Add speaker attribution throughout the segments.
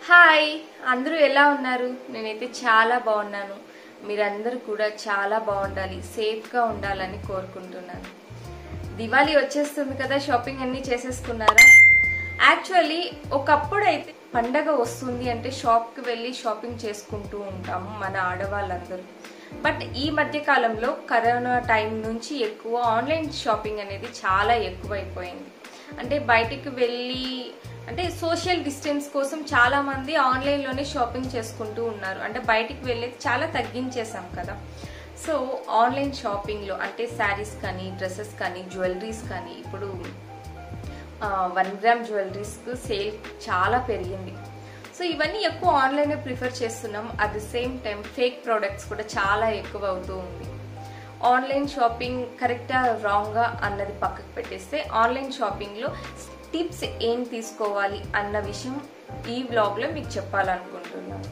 Speaker 1: hi అందరూ ఎలా ఉన్నారు నేనైతే చాలా బాగున్నాను మీరందరూ కూడా చాలా బాగుండాలి సేఫ్గా ఉండాలని కోరుకుంటున్నాను దివాళీ వచ్చేస్తుంది కదా షాపింగ్ అన్ని చేసేసుకున్నారా యాక్చువల్లీ ఒకప్పుడు అయితే పండగ వస్తుంది అంటే షాప్కి వెళ్ళి షాపింగ్ చేసుకుంటూ ఉంటాము మన ఆడవాళ్ళందరూ బట్ ఈ మధ్య కాలంలో కరోనా టైం నుంచి ఎక్కువ ఆన్లైన్ షాపింగ్ అనేది చాలా ఎక్కువైపోయింది అంటే బయటికి వెళ్ళి అంటే సోషల్ డిస్టెన్స్ కోసం చాలా మంది ఆన్లైన్లోనే షాపింగ్ చేసుకుంటూ ఉన్నారు అంటే బయటికి వెళ్ళేది చాలా తగ్గించేసాం కదా సో ఆన్లైన్ షాపింగ్లో అంటే శారీస్ కానీ డ్రెస్సెస్ కానీ జ్యువెలరీస్ కానీ ఇప్పుడు వన్ గ్రామ్ జ్యువెలరీస్కు సేల్ చాలా పెరిగింది సో ఇవన్నీ ఎక్కువ ఆన్లైనే ప్రిఫర్ చేస్తున్నాం at the same time fake products కూడా చాలా ఎక్కువ అవుతూ ఉంది ఆన్లైన్ షాపింగ్ కరెక్టా రాంగా అన్నది పక్కకు పెట్టేస్తే ఆన్లైన్ షాపింగ్లో టిప్స్ ఏం తీసుకోవాలి అన్న విషయం ఈ బ్లాగ్లో మీకు చెప్పాలనుకుంటున్నాను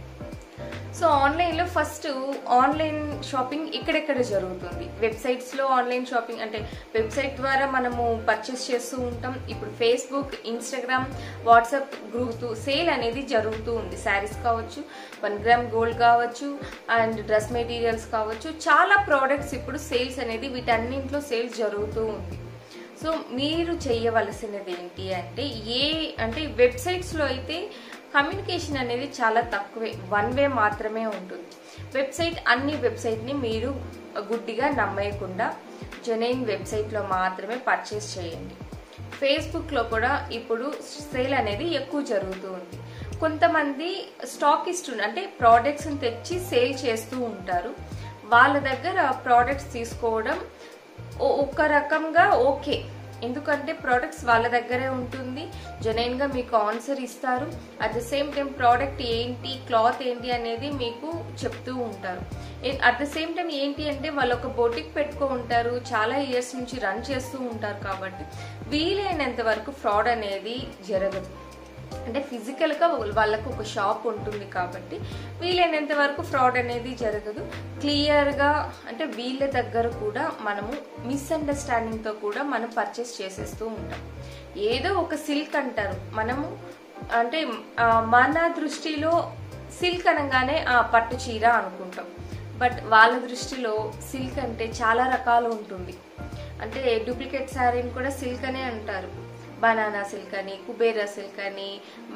Speaker 1: సో ఆన్లైన్లో ఫస్ట్ ఆన్లైన్ షాపింగ్ ఎక్కడెక్కడ జరుగుతుంది వెబ్సైట్స్లో ఆన్లైన్ షాపింగ్ అంటే వెబ్సైట్ ద్వారా మనము పర్చేస్ చేస్తూ ఉంటాం ఇప్పుడు Facebook Instagram WhatsApp group sale అనేది జరుగుతూ ఉంది శారీస్ కావచ్చు వన్ గ్రామ్ గోల్డ్ కావచ్చు అండ్ డ్రెస్ మెటీరియల్స్ కావచ్చు చాలా ప్రోడక్ట్స్ ఇప్పుడు సేల్స్ అనేది వీటన్నింటిలో సేల్స్ జరుగుతూ ఉంది సో మీరు చేయవలసినది ఏంటి అంటే ఏ అంటే వెబ్సైట్స్లో అయితే కమ్యూనికేషన్ అనేది చాలా తక్కువే వన్ వే మాత్రమే ఉంటుంది వెబ్సైట్ అన్ని వెబ్సైట్ని మీరు గుడ్డిగా నమ్మేయకుండా జెనైన్ వెబ్సైట్లో మాత్రమే పర్చేస్ చేయండి ఫేస్బుక్లో కూడా ఇప్పుడు సేల్ అనేది ఎక్కువ జరుగుతూ ఉంది కొంతమంది స్టాకిస్ట్ అంటే ప్రోడక్ట్స్ని తెచ్చి సేల్ చేస్తూ ఉంటారు వాళ్ళ దగ్గర ప్రోడక్ట్స్ తీసుకోవడం ఒక రకంగా ఓకే ఎందుకంటే ప్రోడక్ట్స్ వాళ్ళ దగ్గరే ఉంటుంది జెనైన్గా మీకు ఆన్సర్ ఇస్తారు at the same time product ఏంటి క్లాత్ ఏంటి అనేది మీకు చెప్తూ ఉంటారు అట్ ద సేమ్ టైం ఏంటి అంటే వాళ్ళు ఒక బొటిక్ పెట్టుకో ఉంటారు చాలా ఇయర్స్ నుంచి రన్ చేస్తూ ఉంటారు కాబట్టి వీలైనంత వరకు ఫ్రాడ్ అనేది జరగదు అంటే ఫిజికల్గా వాళ్ళకు ఒక షాప్ ఉంటుంది కాబట్టి వీలైనంత వరకు ఫ్రాడ్ అనేది జరగదు క్లియర్గా అంటే వీళ్ళ దగ్గర కూడా మనము మిస్అండర్స్టాండింగ్తో కూడా మనం పర్చేస్ చేసేస్తూ ఉంటాం ఏదో ఒక సిల్క్ అంటారు మనము అంటే మన దృష్టిలో సిల్క్ అనగానే ఆ పట్టు చీర అనుకుంటాం బట్ వాళ్ళ దృష్టిలో సిల్క్ అంటే చాలా రకాలు ఉంటుంది అంటే డూప్లికేట్ శారీని కూడా సిల్క్ అనే అంటారు బనానా సిల్క్ అని కుబేరా సిల్క్ అని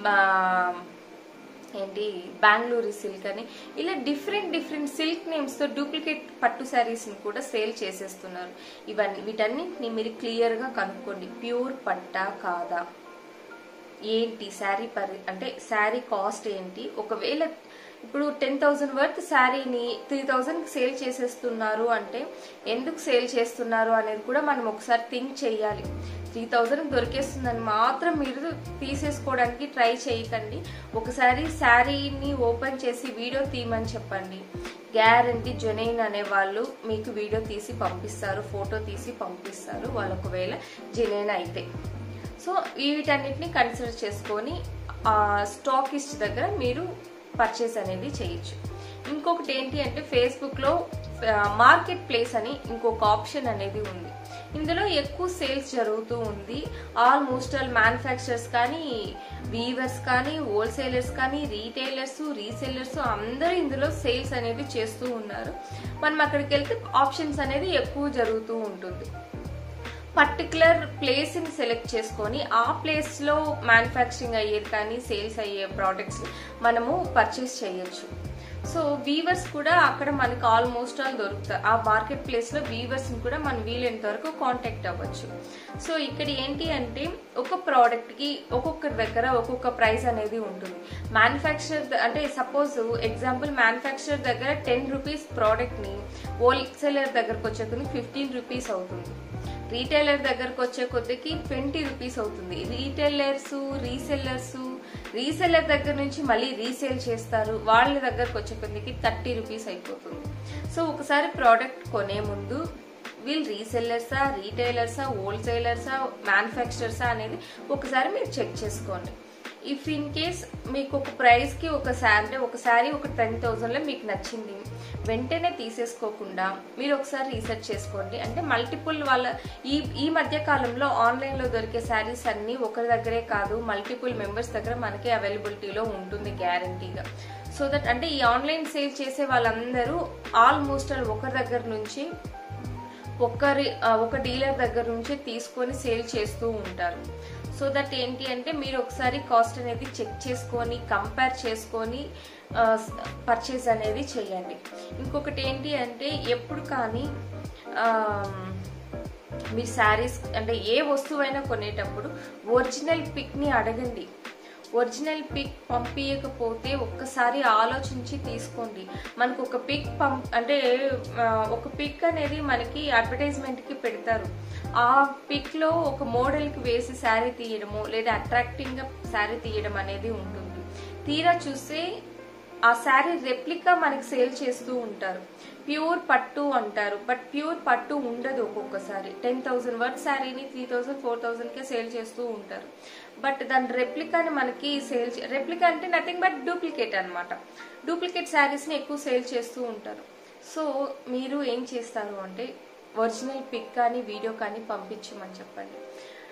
Speaker 1: ఏంటి బెంగళూరు సిల్క్ అని ఇలా డిఫరెంట్ డిఫరెంట్ సిల్క్ నేమ్స్తో డూప్లికేట్ పట్టు శారీస్ని కూడా సేల్ చేసేస్తున్నారు ఇవన్నీ వీటన్నింటిని మీరు క్లియర్గా కనుక్కోండి ప్యూర్ పట్టా కాదా ఏంటి శారీ పరి అంటే శారీ కాస్ట్ ఏంటి ఒకవేళ ఇప్పుడు టెన్ థౌజండ్ వర్త్ శారీని త్రీ థౌజండ్కి సేల్ చేసేస్తున్నారు అంటే ఎందుకు సేల్ చేస్తున్నారు అనేది కూడా మనం ఒకసారి థింక్ చేయాలి త్రీ థౌజండ్ దొరికేస్తుందని మాత్రం మీరు తీసేసుకోవడానికి ట్రై చేయకండి ఒకసారి శారీని ఓపెన్ చేసి వీడియో తీయమని చెప్పండి గ్యారంటీ జెనైన్ అనే వాళ్ళు మీకు వీడియో తీసి పంపిస్తారు ఫోటో తీసి పంపిస్తారు వాళ్ళు ఒకవేళ జెనైన్ అయితే సో వీటన్నిటిని కన్సిడర్ చేసుకొని స్టాకిస్ట్ దగ్గర మీరు పర్చేస్ అనేది చేయొచ్చు ఇంకొకటి ఏంటి అంటే ఫేస్బుక్లో మార్కెట్ ప్లేస్ అని ఇంకొక ఆప్షన్ అనేది ఉంది ఇందులో ఎక్కువ సేల్స్ జరుగుతూ ఉంది ఆల్మోస్ట్ ఆల్ మ్యానుఫ్యాక్చరర్స్ కానీ వీవర్స్ కానీ హోల్సేలర్స్ కానీ రీటైలర్స్ రీసెల్లర్స్ అందరూ ఇందులో సేల్స్ అనేది చేస్తూ ఉన్నారు మనం అక్కడికి వెళ్తే ఆప్షన్స్ అనేది ఎక్కువ జరుగుతూ ఉంటుంది పర్టికులర్ ప్లేస్ని సెలెక్ట్ చేసుకొని ఆ ప్లేస్లో మ్యానుఫ్యాక్చరింగ్ అయ్యేది కానీ సేల్స్ అయ్యే ప్రోడక్ట్స్ మనము పర్చేస్ చేయొచ్చు సో వీవర్స్ కూడా అక్కడ మనకు ఆల్మోస్ట్ ఆల్ దొరుకుతాయి ఆ మార్కెట్ ప్లేస్లో వీవర్స్ని కూడా మనం వీలైనంత వరకు కాంటాక్ట్ అవ్వచ్చు సో ఇక్కడ ఏంటి అంటే ఒక ప్రోడక్ట్కి ఒక్కొక్కరి దగ్గర ఒక్కొక్క ప్రైస్ అనేది ఉంటుంది మ్యానుఫ్యాక్చర్ అంటే సపోజ్ ఎగ్జాంపుల్ మ్యానుఫ్యాక్చరర్ దగ్గర టెన్ రూపీస్ ప్రోడక్ట్ని హోల్సేలర్ దగ్గరకు వచ్చే కొద్ది ఫిఫ్టీన్ రూపీస్ అవుతుంది రీటైలర్ దగ్గరకు వచ్చే కొద్దికి ట్వంటీ రూపీస్ అవుతుంది రీటైలర్స్ రీసెల్లర్స్ రీసెల్లర్ దగ్గర నుంచి మళ్ళీ రీసేల్ చేస్తారు వాళ్ళ దగ్గరకు వచ్చే కొద్దికి థర్టీ రూపీస్ అయిపోతుంది సో ఒకసారి ప్రోడక్ట్ కొనే ముందు వీళ్ళు రీసెల్లర్సా రీటైలర్సా హోల్సేలర్సా మ్యానుఫ్యాక్చరర్సా అనేది ఒకసారి మీరు చెక్ చేసుకోండి ఇఫ్ ఇన్ కేస్ మీకు ఒక ప్రైస్కి ఒక శారీ అంటే ఒక శారీ ఒక టెన్ థౌజండ్లో మీకు నచ్చింది వెంటనే తీసేసుకోకుండా మీరు ఒకసారి రీసెర్చ్ చేసుకోండి అంటే మల్టిపుల్ వాళ్ళ ఈ ఈ మధ్య కాలంలో ఆన్లైన్లో దొరికే శారీస్ అన్నీ ఒకరి దగ్గరే కాదు మల్టిపుల్ మెంబర్స్ దగ్గర మనకి అవైలబిలిటీలో ఉంటుంది గ్యారంటీగా సో దట్ అంటే ఈ ఆన్లైన్ సేల్ చేసే వాళ్ళందరూ ఆల్మోస్ట్ ఒకరి దగ్గర నుంచి ఒకరి ఆ, ఒక డీలర్ దగ్గర నుంచి తీసుకొని సేల్ చేస్తూ ఉంటారు సో దట్ ఏంటి అంటే మీరు ఒకసారి కాస్ట్ అనేది చెక్ చేసుకొని కంపేర్ చేసుకొని పర్చేస్ అనేది చేయండి ఇంకొకటి ఏంటి అంటే ఎప్పుడు కానీ ఆ, మీ శారీస్ అంటే ఏ వస్తువైనా కొనేటప్పుడు ఒరిజినల్ పిక్ని అడగండి ఒరిజినల్ పిక్ పంపించకపోతే ఒక్కసారి ఆలోచించి తీసుకోండి మనకు ఒక పిక్ పంప్ అంటే ఆ, ఒక పిక్ అనేది మనకి అడ్వర్టైజ్మెంట్కి పెడతారు ఆ పిక్లో ఒక మోడల్కి వేసి శారీ తీయడము లేదా అట్రాక్టింగ్గా శారీ తీయడం అనేది ఉంటుంది తీరా చూస్తే ఆ శారీ రెప్లికా మనకి సేల్ చేస్తూ ఉంటారు ప్యూర్ పట్టు అంటారు బట్ ప్యూర్ పట్టు ఉండదు ఒక్కొక్కసారి టెన్ థౌసండ్ వర్త్ శారీని త్రీ థౌసండ్ ఫోర్ థౌసండ్కే సేల్ చేస్తూ ఉంటారు బట్ దాని రెప్లికాని మనకి సేల్ రెప్లికా అంటే నథింగ్ బట్ డూప్లికేట్ అనమాట డూప్లికేట్ శారీస్ని ఎక్కువ సేల్ చేస్తూ ఉంటారు సో మీరు ఏం చేస్తారు అంటే ఒరిజినల్ పిక్ కానీ వీడియో కానీ పంపించమని చెప్పండి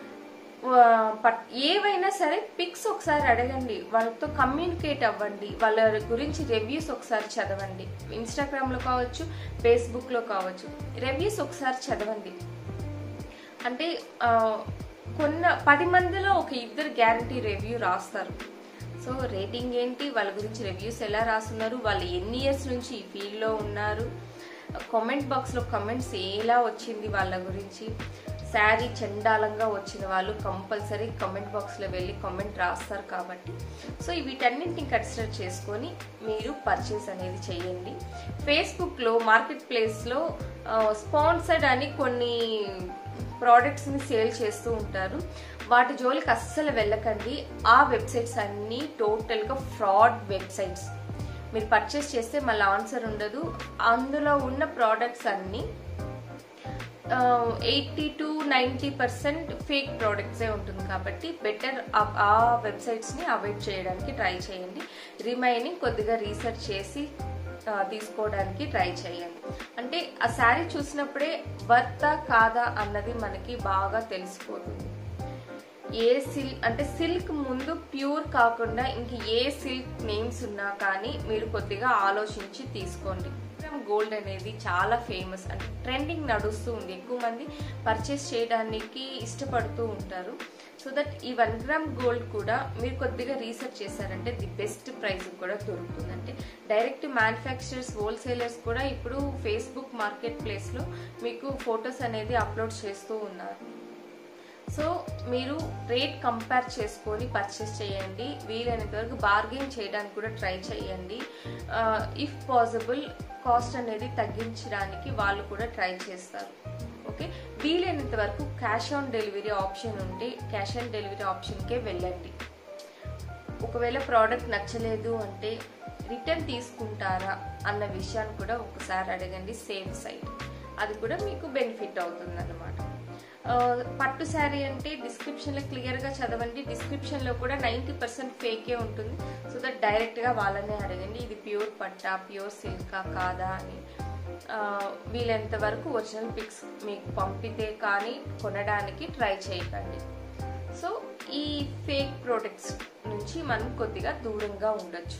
Speaker 1: వా- పట్ ఏవైనా సరే పిక్స్ ఒకసారి అడగండి వాళ్ళతో కమ్యూనికేట్ అవ్వండి వాళ్ళ గురించి రివ్యూస్ ఒకసారి చదవండి ఇన్స్టాగ్రామ్లో కావచ్చు ఫేస్బుక్లో కావచ్చు రివ్యూస్ ఒకసారి చదవండి అంటే ఆ, కొన్న పది మందిలో ఒక ఇద్దరు గ్యారంటీ రివ్యూ రాస్తారు సో రేటింగ్ ఏంటి వాళ్ళ గురించి రివ్యూస్ ఎలా రాస్తున్నారు వాళ్ళు ఎన్ని ఇయర్స్ నుంచి ఈ ఫీల్డ్లో ఉన్నారు కామెంట్ బాక్స్లో కమెంట్స్ ఎలా వచ్చింది వాళ్ళ గురించి శారీ చండాలంగా వచ్చిన వాళ్ళు కంపల్సరీ కమెంట్ బాక్స్లో వెళ్ళి కామెంట్ రాస్తారు కాబట్టి సో వీటన్నింటిని కన్సిడర్ చేసుకొని మీరు పర్చేస్ అనేది చేయండి ఫేస్బుక్లో మార్కెట్ ప్లేస్లో స్పాన్సర్డ్ అని కొన్ని ప్రోడక్ట్స్ని సేల్ చేస్తూ ఉంటారు వాటి జోలికి అస్సలు వెళ్ళకండి ఆ వెబ్సైట్స్ అన్నీ టోటల్గా ఫ్రాడ్ వెబ్సైట్స్ మీరు పర్చేస్ చేస్తే మళ్ళీ ఆన్సర్ ఉండదు అందులో ఉన్న ప్రోడక్ట్స్ అన్నీ eighty to ninety percent fake ప్రోడక్ట్సే ఉంటుంది కాబట్టి బెటర్ ఆ వెబ్సైట్స్ని అవాయిడ్ చేయడానికి ట్రై చేయండి రిమైనింగ్ కొద్దిగా రీసెర్చ్ చేసి ఆ, తీసుకోవడానికి ట్రై చేయండి అంటే ఆ శారీ చూసినప్పుడే వర్తా కాదా అన్నది మనకి బాగా తెలిసిపోతుంది ఏ సిల్క్ అంటే సిల్క్ ముందు ప్యూర్ కాకుండా ఇంక ఏ సిల్క్ నేమ్స్ ఉన్నా కానీ మీరు కొద్దిగా ఆలోచించి తీసుకోండి గోల్డ్ అనేది చాలా ఫేమస్ అంటే ట్రెండింగ్ నడుస్తూ ఉంది ఎక్కువ మంది పర్చేస్ చేయడానికి ఇష్టపడుతూ ఉంటారు సో దట్ ఈ వన్ గ్రామ్ గోల్డ్ కూడా మీరు కొద్దిగా రీసెర్చ్ చేశారంటే ది బెస్ట్ ప్రైస్ కూడా దొరుకుతుంది అంటే డైరెక్ట్ మ్యానుఫ్యాక్చరర్స్ హోల్సేలర్స్ కూడా ఇప్పుడు ఫేస్బుక్ మార్కెట్ ప్లేస్లో మీకు ఫొటోస్ అనేది అప్లోడ్ చేస్తూ ఉన్నారు సో మీరు రేట్ కంపేర్ చేసుకొని పర్చేస్ చేయండి వీలైనంత వరకు బార్గెన్ చేయడానికి కూడా ట్రై చేయండి ఇఫ్ పాసిబుల్ కాస్ట్ అనేది తగ్గించడానికి వాళ్ళు కూడా ట్రై చేస్తారు ఓకే వీలైనంత వరకు క్యాష్ ఆన్ డెలివరీ ఆప్షన్ ఉంటే క్యాష్ ఆన్ డెలివరీ ఆప్షన్కే వెళ్ళండి ఒకవేళ ప్రోడక్ట్ నచ్చలేదు అంటే రిటర్న్ తీసుకుంటారా అన్న విషయాన్ని కూడా ఒకసారి అడగండి సేఫ్ సైడ్ అది కూడా మీకు బెనిఫిట్ అవుతుంది అనమాట పట్టు శారీ అంటే డిస్క్రిప్షన్లో క్లియర్గా చదవండి డిస్క్రిప్షన్లో కూడా నైంటీ పర్సెంట్ ఫేకే ఉంటుంది సో దట్ డైరెక్ట్గా వాళ్ళనే అడగండి ఇది ప్యూర్ పట్టా ప్యూర్ సిల్కా కాదా అని ఆ, వీలైనంత వరకు ఒరిజినల్ పిక్స్ మీకు పంపితే కానీ కొనడానికి ట్రై చేయకండి సో ఈ ఫేక్ ప్రోడక్ట్స్ నుంచి మనం కొద్దిగా దూరంగా ఉండొచ్చు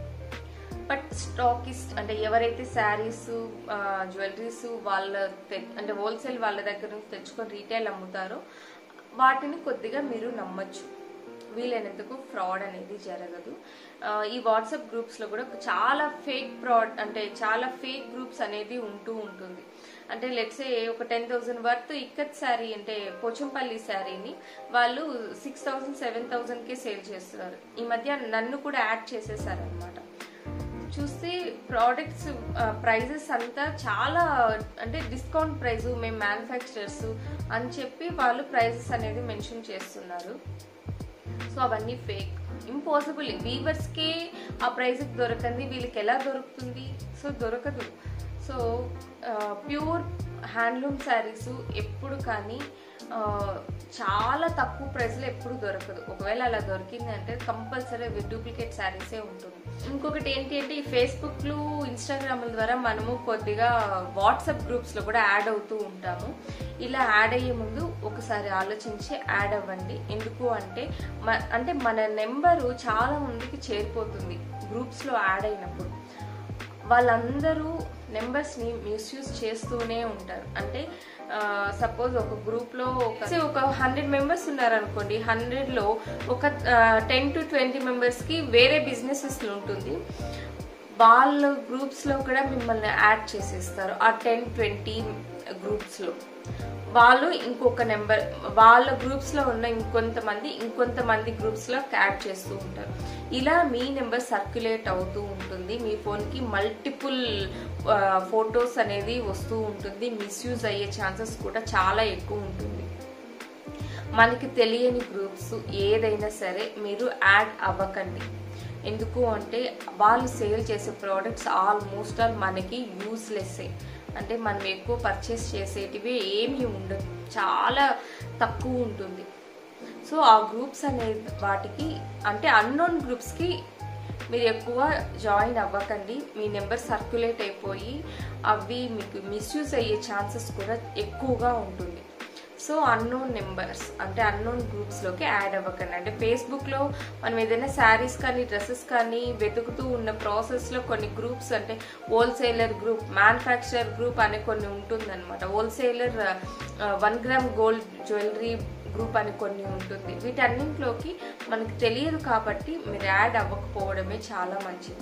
Speaker 1: బట్ స్టాకిస్ట్ అంటే ఎవరైతే శారీస్ జ్యువెలరీస్ వాళ్ళ తె- అంటే హోల్సేల్ వాళ్ళ దగ్గర నుంచి తెచ్చుకొని రీటైల్ అమ్ముతారో వాటిని కొద్దిగా మీరు నమ్మొచ్చు వీలైనంతకు ఫ్రాడ్ అనేది జరగదు ఆ, ఈ వాట్సాప్ గ్రూప్స్లో కూడా చాలా ఫేక్ ఫ్రాడ్ అంటే చాలా ఫేక్ గ్రూప్స్ అనేది ఉంటూ ఉంటుంది అంటే లెట్సే ఒక ten thousand worth ikat sari అంటే పోచంపల్లి శారీని వాళ్ళు సిక్స్ థౌసండ్ సెవెన్ థౌసండ్కే సేల్ చేస్తున్నారు ఈ మధ్య నన్ను కూడా యాడ్ చేసేసారనమాట చూస్తే ప్రోడక్ట్స్ ప్రైజెస్ అంతా చాలా అంటే డిస్కౌంట్ ప్రైస్ మేము మ్యానుఫ్యాక్చరర్స్ అని చెప్పి వాళ్ళు ప్రైజెస్ అనేది మెన్షన్ చేస్తున్నారు సో అవన్నీ ఫేక్ ఇంపాసిబుల్ వీవర్స్కే ఆ ప్రైస్కి దొరకంది వీళ్ళకి ఎలా దొరుకుతుంది సో దొరకదు సో ప్యూర్ హ్యాండ్లూమ్ శారీస్ ఎప్పుడు కానీ ఆ, చాలా తక్కువ ప్రైస్లో ఎప్పుడు దొరకదు ఒకవేళ అలా దొరికింది అంటే కంపల్సరీ డూప్లికేట్ శారీసే ఉంటుంది ఇంకొకటి ఏంటి అంటే ఈ ఫేస్బుక్లు ఇన్స్టాగ్రామ్ల ద్వారా మనము కొద్దిగా వాట్సాప్ గ్రూప్స్లో కూడా యాడ్ అవుతూ ఉంటాము ఇలా యాడ్ అయ్యే ముందు ఒకసారి ఆలోచించి యాడ్ అవ్వండి ఎందుకు అంటే మ- అంటే మన నెంబరు చాలా మందికి చేరిపోతుంది గ్రూప్స్లో యాడ్ అయినప్పుడు వాళ్ళందరూ నెంబర్స్ని మిస్యూజ్ చేస్తూనే ఉంటారు అంటే సపోజ్ ఒక గ్రూప్లో ఒక ఒక హండ్రెడ్ మెంబర్స్ ఉన్నారనుకోండి హండ్రెడ్లో ఒక టెన్ టు ట్వంటీ మెంబర్స్కి వేరే బిజినెసెస్ ఉంటుంది వాళ్ళ గ్రూప్స్లో కూడా మిమ్మల్ని యాడ్ చేసేస్తారు ఆ టెన్ ట్వంటీ గ్రూప్స్లో వాళ్ళు ఇంకొక నెంబర్ వాళ్ళ గ్రూప్స్లో ఉన్న ఇంకొంతమంది ఇంకొంతమంది గ్రూప్స్లో యాడ్ చేస్తూ ఉంటారు ఇలా మీ నెంబర్ సర్క్యులేట్ అవుతూ ఉంటుంది మీ ఫోన్కి మల్టిపుల్ ఫొటోస్ అనేది వస్తూ ఉంటుంది మిస్యూజ్ అయ్యే ఛాన్సెస్ కూడా చాలా ఎక్కువ ఉంటుంది మనకి తెలియని గ్రూప్స్ ఏదైనా సరే మీరు యాడ్ అవ్వకండి ఎందుకు అంటే వాళ్ళు సేల్ చేసే ప్రోడక్ట్స్ ఆల్మోస్ట్ ఆల్ మనకి యూస్లెస్సే అంటే మనం ఎక్కువ పర్చేస్ చేసేటివి ఏమీ ఉండదు చాలా తక్కువ ఉంటుంది సో ఆ గ్రూప్స్ అనే వాటికి అంటే అన్నోన్ గ్రూప్స్కి మీరు ఎక్కువ జాయిన్ అవ్వకండి మీ నెంబర్ సర్క్యులేట్ అయిపోయి అవి మీకు మిస్యూజ్ అయ్యే ఛాన్సెస్ కూడా ఎక్కువగా ఉంటుంది సో అన్నోన్ నెంబర్స్ అంటే అన్నోన్ గ్రూప్స్లోకి యాడ్ అవ్వకండి అంటే ఫేస్బుక్లో మనం ఏదైనా శారీస్ కానీ డ్రెస్సెస్ కానీ వెతుకుతూ ఉన్న ప్రాసెస్లో కొన్ని గ్రూప్స్ అంటే హోల్సేలర్ గ్రూప్ మ్యానుఫ్యాక్చరర్ గ్రూప్ అనే కొన్ని ఉంటుందన్నమాట wholesaler one gram gold jewellery group అని కొన్ని ఉంటుంది వీటన్నింటిలోకి మనకు తెలియదు కాబట్టి మీరు యాడ్ అవ్వకపోవడమే చాలా మంచిది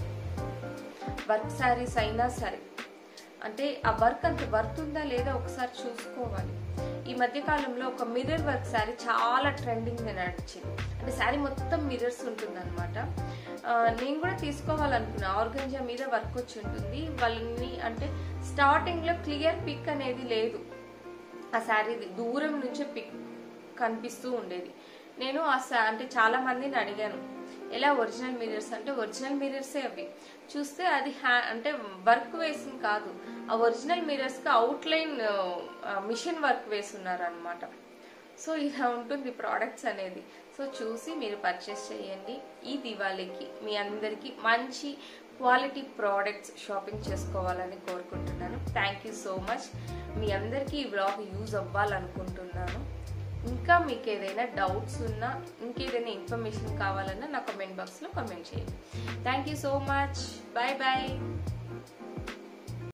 Speaker 1: వర్క్ శారీస్ అయినా సరే అంటే ఆ వర్క్ అంత వర్త్ ఉందా లేదా ఒకసారి చూసుకోవాలి ఈ మధ్య కాలంలో ఒక మిర్రర్ వర్క్ శారీ చాలా ట్రెండింగ్ నడిచింది అంటే శారీ మొత్తం మిర్రర్స్ ఉంటుంది అనమాట నేను కూడా తీసుకోవాలనుకున్నా ఆర్గంజా మీద వర్క్ వచ్చి ఉంటుంది వాళ్ళని అంటే స్టార్టింగ్లో క్లియర్ పిక్ అనేది లేదు ఆ శారీ దూరం నుంచే పిక్ కనిపిస్తూ ఉండేది నేను ఆ సా అంటే చాలా మందిని అడిగాను ఎలా ఒరిజినల్ మిరర్స్ అంటే ఒరిజినల్ మిరర్సే అవి చూస్తే అది హ్యా అంటే వర్క్ వేసింది కాదు ఆ ఒరిజినల్ మిరర్స్కి అవుట్లైన్ మిషన్ వర్క్ వేసున్నారు అనమాట సో ఇలా ఉంటుంది ప్రోడక్ట్స్ అనేది సో చూసి మీరు పర్చేస్ చేయండి ఈ దివాళీకి మీ అందరికీ మంచి క్వాలిటీ ప్రోడక్ట్స్ షాపింగ్ చేసుకోవాలని కోరుకుంటున్నాను థ్యాంక్ యూ సో మచ్ మీ అందరికీ ఈ బ్లాగ్ యూజ్ అవ్వాలనుకుంటున్నాను ఇంకా మీకు ఏదైనా డౌట్స్ ఉన్నా ఇంకేదైనా ఇన్ఫర్మేషన్ కావాలన్నా నా కామెంట్ బాక్స్లో కామెంట్ చేయండి thank you so much bye bye